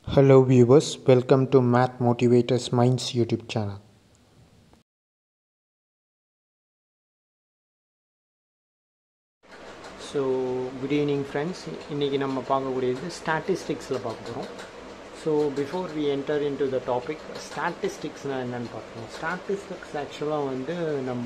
Hello viewers, welcome to Math Motivators Minds YouTube channel. So good evening friends இன்றைக்கி நம்ம பார்க்கக்கூடியது ஸ்டாட்டிஸ்டிக்ஸில் பார்க்க போகிறோம் so before we enter in to the topic ஸ்டாட்டிஸ்டிக்ஸ்னால் என்னென்னு பார்க்கணும் ஸ்டாட்டிஸ்டிக்ஸ் ஆக்சுவலாக வந்து நம்ம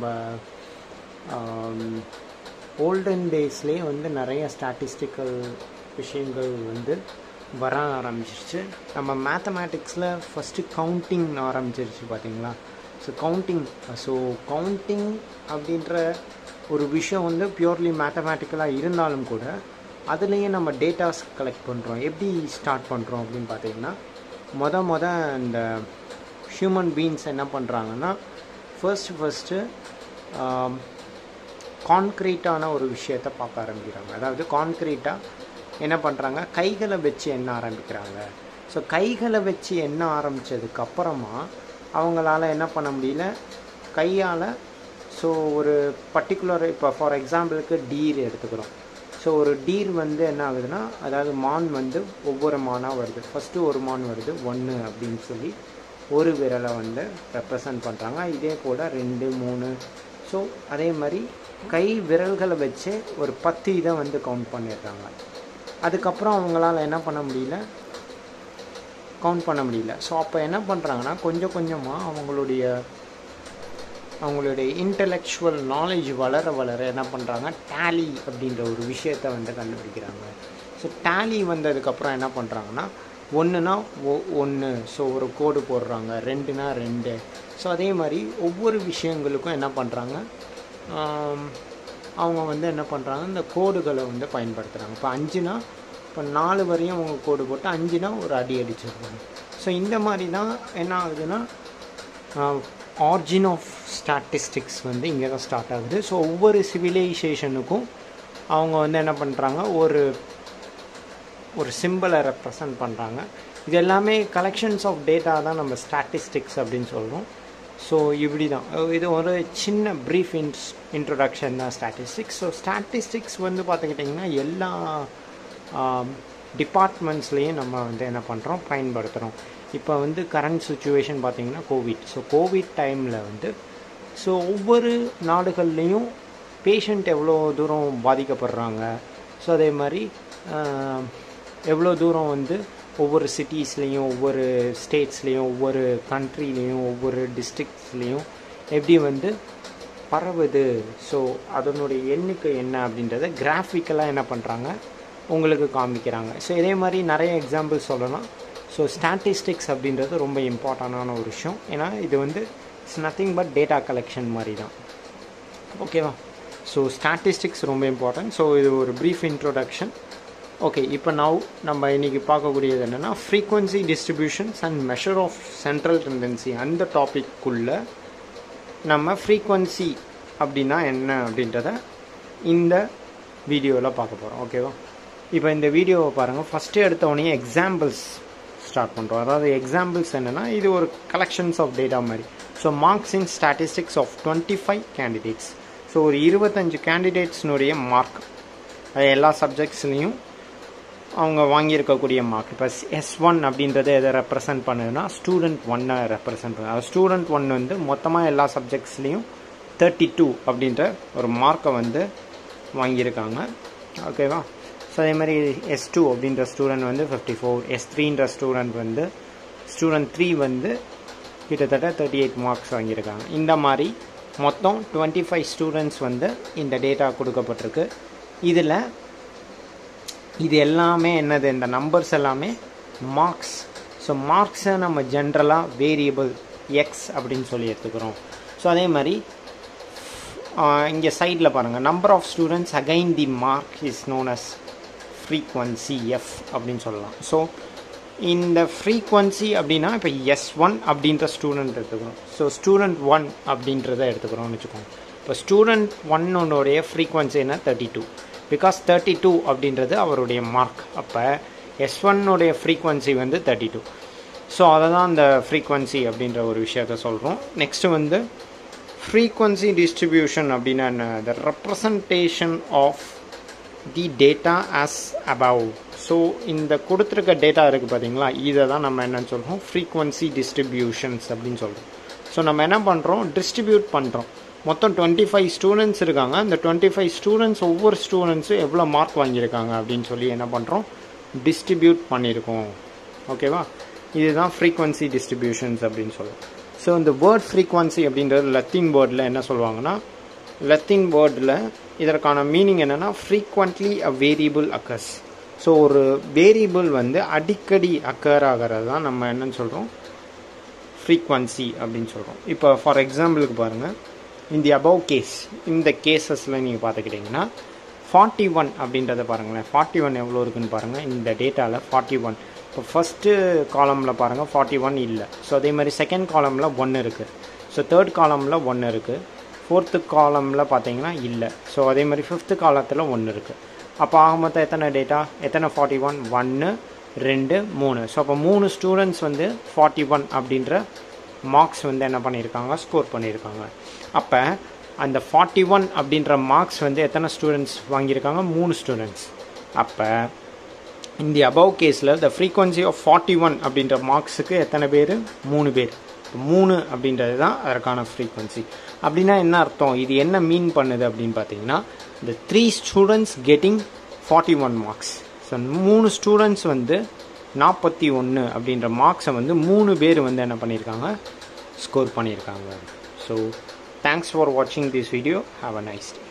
ஓல்டன் டேஸ்லேயே வந்து நிறைய ஸ்டாட்டிஸ்டிக்கல் விஷயங்கள் வந்து வர ஆரம்பிச்சிருச்சு நம்ம மேத்தமேட்டிக்ஸில் ஃபஸ்ட்டு கவுண்டிங் ஆரம்பிச்சிருச்சு பார்த்தீங்களா ஸோ கவுண்டிங் ஸோ கவுண்டிங் அப்படின்ற ஒரு விஷயம் வந்து பியூர்லி மேத்தமேட்டிக்கலாக இருந்தாலும் கூட அதுலேயே நம்ம டேட்டாஸ் கலெக்ட் பண்ணுறோம் எப்படி ஸ்டார்ட் பண்ணுறோம் அப்படின்னு பார்த்தீங்கன்னா மொத மொத இந்த ஹியூமன் பீயிங்ஸ் என்ன பண்ணுறாங்கன்னா ஃபர்ஸ்ட் ஃபஸ்ட்டு கான்க்ரீட்டான ஒரு விஷயத்தை பார்க்க ஆரம்பிக்கிறாங்க அதாவது கான்க்ரீட்டாக என்ன பண்ணுறாங்க கைகளை வச்சு எண்ண ஆரம்பிக்கிறாங்க ஸோ கைகளை வச்சு எண்ண ஆரம்பித்ததுக்கப்புறமா அவங்களால என்ன பண்ண முடியல கையால் ஸோ ஒரு பர்டிகுலர் இப்போ ஃபார் எக்ஸாம்பிளுக்கு டீர் எடுத்துக்கிறோம் ஸோ ஒரு டீர் வந்து என்ன ஆகுதுன்னா அதாவது மான் வந்து ஒவ்வொரு மானாக வருது ஃபஸ்ட்டு ஒரு மான் வருது ஒன்று அப்படின்னு சொல்லி ஒரு விரலை வந்து ரெப்ரசன்ட் பண்ணுறாங்க இதே கூட ரெண்டு மூணு ஸோ அதே மாதிரி கை விரல்களை வச்சு ஒரு பத்து இதை வந்து கவுண்ட் பண்ணிடுறாங்க அதுக்கப்புறம் அவங்களால என்ன பண்ண முடியல கவுண்ட் பண்ண முடியல ஸோ அப்போ என்ன பண்ணுறாங்கன்னா கொஞ்சம் கொஞ்சமாக அவங்களுடைய அவங்களுடைய இன்டலெக்சுவல் நாலேஜ் வளர வளர என்ன பண்ணுறாங்க டேலி அப்படின்ற ஒரு விஷயத்தை வந்து கண்டுபிடிக்கிறாங்க ஸோ டேலி வந்ததுக்கப்புறம் என்ன பண்ணுறாங்கன்னா ஒன்றுனா ஒ ஒன்று ஸோ ஒரு கோடு போடுறாங்க ரெண்டுனா ரெண்டு ஸோ அதே மாதிரி ஒவ்வொரு விஷயங்களுக்கும் என்ன பண்ணுறாங்க அவங்க வந்து என்ன பண்ணுறாங்க இந்த கோடுகளை வந்து பயன்படுத்துகிறாங்க இப்போ அஞ்சுனா இப்போ நாலு வரையும் அவங்க கோடு போட்டு அஞ்சுனா ஒரு அடி அடிச்சிருக்காங்க ஸோ இந்த மாதிரி தான் என்ன ஆகுதுன்னா ஆர்ஜின் ஆஃப் ஸ்டாட்டிஸ்டிக்ஸ் வந்து இங்கே தான் ஸ்டார்ட் ஆகுது ஸோ ஒவ்வொரு சிவிலைசேஷனுக்கும் அவங்க வந்து என்ன பண்ணுறாங்க ஒரு ஒரு சிம்பிளை ரெப்ரசன்ட் பண்ணுறாங்க இது எல்லாமே கலெக்ஷன்ஸ் ஆஃப் டேட்டா தான் நம்ம ஸ்டாட்டிஸ்டிக்ஸ் அப்படின்னு சொல்கிறோம் ஸோ இப்படி தான் இது ஒரு சின்ன ப்ரீஃப் இன்ஸ் இன்ட்ரொடக்ஷன் தான் ஸ்டாட்டிஸ்டிக்ஸ் ஸோ ஸ்டாட்டிஸ்டிக்ஸ் வந்து பார்த்துக்கிட்டிங்கன்னா எல்லா டிபார்ட்மெண்ட்ஸ்லேயும் நம்ம வந்து என்ன பண்ணுறோம் பயன்படுத்துகிறோம் இப்போ வந்து கரண்ட் சுச்சுவேஷன் பார்த்திங்கன்னா கோவிட் ஸோ கோவிட் டைமில் வந்து ஸோ ஒவ்வொரு நாடுகள்லேயும் பேஷண்ட் எவ்வளோ தூரம் பாதிக்கப்படுறாங்க ஸோ அதே மாதிரி எவ்வளோ தூரம் வந்து ஒவ்வொரு சிட்டிஸ்லேயும் ஒவ்வொரு ஸ்டேட்ஸ்லேயும் ஒவ்வொரு கண்ட்ரிலேயும் ஒவ்வொரு டிஸ்ட்ரிக்ட்ஸ்லேயும் எப்படி வந்து பரவுது ஸோ அதனுடைய எண்ணிக்கை என்ன அப்படின்றத கிராஃபிக்கலாக என்ன பண்ணுறாங்க உங்களுக்கு காமிக்கிறாங்க ஸோ இதே மாதிரி நிறைய எக்ஸாம்பிள் சொல்லலாம் ஸோ ஸ்டாட்டிஸ்டிக்ஸ் அப்படின்றது ரொம்ப இம்பார்ட்டண்டான ஒரு விஷயம் ஏன்னா இது வந்து it's nothing but data collection மாதிரி தான் ஓகேவா ஸோ ஸ்டாட்டிஸ்டிக்ஸ் ரொம்ப இம்பார்ட்டன்ட் ஸோ இது ஒரு ப்ரீஃப் இன்ட்ரோடக்ஷன் ஓகே இப்போ நவ் நம்ம இன்றைக்கி பார்க்கக்கூடியது என்னென்னா frequency distributions and measure of central tendency அந்த டாப்பிக்குள்ளே நம்ம ஃப்ரீக்வன்சி அப்படின்னா என்ன அப்படின்றத இந்த வீடியோவில் பார்க்க போகிறோம் ஓகேவா இப்போ இந்த வீடியோவை பாருங்கள் ஃபஸ்ட்டு எடுத்தவொடனே எக்ஸாம்பிள்ஸ் ஸ்டார்ட் பண்ணுறோம் அதாவது எக்ஸாம்பிள்ஸ் என்னென்னா இது ஒரு கலெக்ஷன்ஸ் ஆஃப் டேட்டா மாதிரி so marks in statistics of twenty five candidates so ஒரு இருபத்தஞ்சு கேண்டிடேட்ஸ்னுடைய மார்க் அது எல்லா சப்ஜெக்ட்ஸ்லேயும் அவங்க வாங்கியிருக்கக்கூடிய மார்க் இப்போ எஸ் ஒன் அப்படின்றத எதை ரெப்ரசன்ட் பண்ணுதுன்னா ஸ்டூடெண்ட் ஒன்னை ரெப்ரசன்ட் பண்ணுது அது ஸ்டூடெண்ட் ஒன் வந்து மொத்தமாக எல்லா சப்ஜெக்ட்ஸ்லேயும் தேர்ட்டி டூ அப்படின்ற ஒரு மார்க்கை வந்து வாங்கியிருக்காங்க ஓகேவா ஸோ அதே மாதிரி எஸ் டூ அப்படின்ற ஸ்டூடெண்ட் வந்து ஃபிஃப்டி ஃபோர் எஸ் த்ரீன்ற ஸ்டூடெண்ட் வந்து ஸ்டூடெண்ட் த்ரீ வந்து கிட்டத்தட்ட தேர்ட்டி எயிட் மார்க்ஸ் வாங்கியிருக்காங்க இந்த மாதிரி மொத்தம் டுவெண்ட்டி ஃபைவ் ஸ்டூடெண்ட்ஸ் வந்து இந்த டேட்டா கொடுக்கப்பட்டிருக்கு இதில் இது எல்லாமே என்னது இந்த நம்பர்ஸ் எல்லாமே மார்க்ஸ் ஸோ மார்க்ஸை நம்ம ஜென்ரலாக வேரியபிள் எக்ஸ் அப்படின்னு சொல்லி எடுத்துக்கிறோம் ஸோ அதே மாதிரி இங்கே சைடில் பாருங்கள் number of students again the mark is known as frequency F அப்படின்னு சொல்லலாம் ஸோ இந்த ஃப்ரீக்வன்சி அப்படின்னா இப்போ எஸ் ஒன் அப்படின்ற ஸ்டூடெண்ட் எடுத்துக்கிறோம் ஸோ ஸ்டூடெண்ட் ஒன் அப்படின்றத எடுத்துக்கிறோம்னு வச்சுக்கோங்க இப்போ ஸ்டூடெண்ட் ஒன்னோடைய ஃப்ரீக்வன்சி என்ன thirty two because thirty two அப்படின்றது அவருடைய மார்க் அப்போ எஸ் ஒன்னுடைய ஃப்ரீக்வன்சி வந்து தேர்ட்டி டூ ஸோ அதை தான் அந்த ஃப்ரீக்வன்சி அப்படின்ற ஒரு விஷயத்த சொல்கிறோம் நெக்ஸ்ட்டு வந்து ஃப்ரீக்வன்சி டிஸ்ட்ரிபியூஷன் அப்படின்னா என்ன the representation of the data as above so இந்த கொடுத்துருக்க டேட்டா இருக்குது பார்த்தீங்களா இதை தான் நம்ம என்னன்னு சொல்கிறோம் ஃப்ரீக்வன்சி டிஸ்ட்ரிபியூஷன்ஸ் அப்படின்னு சொல்கிறோம் ஸோ நம்ம என்ன பண்ணுறோம் டிஸ்ட்ரிபியூட் பண்ணுறோம் மொத்தம் டுவெண்ட்டி ஃபைவ் ஸ்டூடெண்ட்ஸ் இருக்காங்க அந்த டுவெண்ட்டி ஃபைவ் ஸ்டூடெண்ட்ஸ் ஒவ்வொரு ஸ்டூடெண்ட்ஸும் எவ்வளோ மார்க் வாங்கியிருக்காங்க அப்படின்னு சொல்லி என்ன பண்ணுறோம் டிஸ்ட்ரிபியூட் பண்ணியிருக்கோம் ஓகேவா இதுதான் ஃப்ரீக்வன்சி டிஸ்ட்ரிபியூஷன்ஸ் அப்படின்னு சொல்லுவோம் ஸோ இந்த வேர்ட் ஃப்ரீக்வன்சி அப்படின்றது லத்தீன் வேர்டில் என்ன சொல்லுவாங்கன்னா லத்தீன் வேர்டில் இதற்கான மீனிங் என்னென்னா frequently a variable occurs so ஒரு வேரியபிள் வந்து அடிக்கடி அக்கர் ஆகிறது தான் நம்ம என்னன்னு சொல்கிறோம் ஃப்ரீக்வன்சி அப்படின்னு சொல்கிறோம் இப்போ ஃபார் எக்ஸாம்பிளுக்கு பாருங்கள் இந்த அபவ் கேஸ் இந்த கேசஸில் நீங்கள் பார்த்துக்கிட்டிங்கன்னா ஃபார்ட்டி ஒன் அப்படின்றத பாருங்களேன் ஃபார்ட்டி ஒன் எவ்வளோ இருக்குன்னு பாருங்கள் இந்த டேட்டாவில் ஃபார்ட்டி ஒன் இப்போ ஃபஸ்ட்டு காலமில் பாருங்கள் ஃபார்ட்டி ஒன் இல்லை ஸோ அதே மாதிரி செகண்ட் காலமில் ஒன்று இருக்குது ஸோ தேர்ட் காலமில் ஒன்று இருக்குது ஃபோர்த்து காலமில் பார்த்தீங்கன்னா இல்லை ஸோ அதே மாதிரி ஃபிஃப்த்து காலத்தில் ஒன்று இருக்குது அப்போ ஆக மொத்தம் எத்தனை டேட்டா எத்தனை ஃபார்ட்டி ஒன் ஒன்று ரெண்டு மூணு ஸோ அப்போ மூணு ஸ்டூடெண்ட்ஸ் வந்து ஃபார்ட்டி ஒன் அப்படின்ற மார்க்ஸ் வந்து என்ன பண்ணியிருக்காங்க ஸ்கோர் பண்ணியிருக்காங்க அப்போ அந்த ஃபார்ட்டி ஒன் அப்படின்ற மார்க்ஸ் வந்து எத்தனை ஸ்டூடெண்ட்ஸ் வாங்கியிருக்காங்க மூணு ஸ்டூடெண்ட்ஸ் அப்போ இந்த அபவ் கேஸில் the frequency of forty one அப்படின்ற மார்க்ஸுக்கு எத்தனை பேர் மூணு பேர் மூணு அப்படின்றது தான் அதற்கான ஃப்ரீக்வன்சி அப்படின்னா என்ன அர்த்தம் இது என்ன மீன் பண்ணுது அப்படின்னு பார்த்தீங்கன்னா இந்த three students getting forty one marks so மூணு ஸ்டூடெண்ட்ஸ் வந்து நாற்பத்தி ஒன்று அப்படின்ற மார்க்ஸை வந்து மூணு பேர் வந்து என்ன பண்ணியிருக்காங்க ஸ்கோர் பண்ணியிருக்காங்க ஸோ தேங்க்ஸ் ஃபார் வாட்சிங் this video have a nice day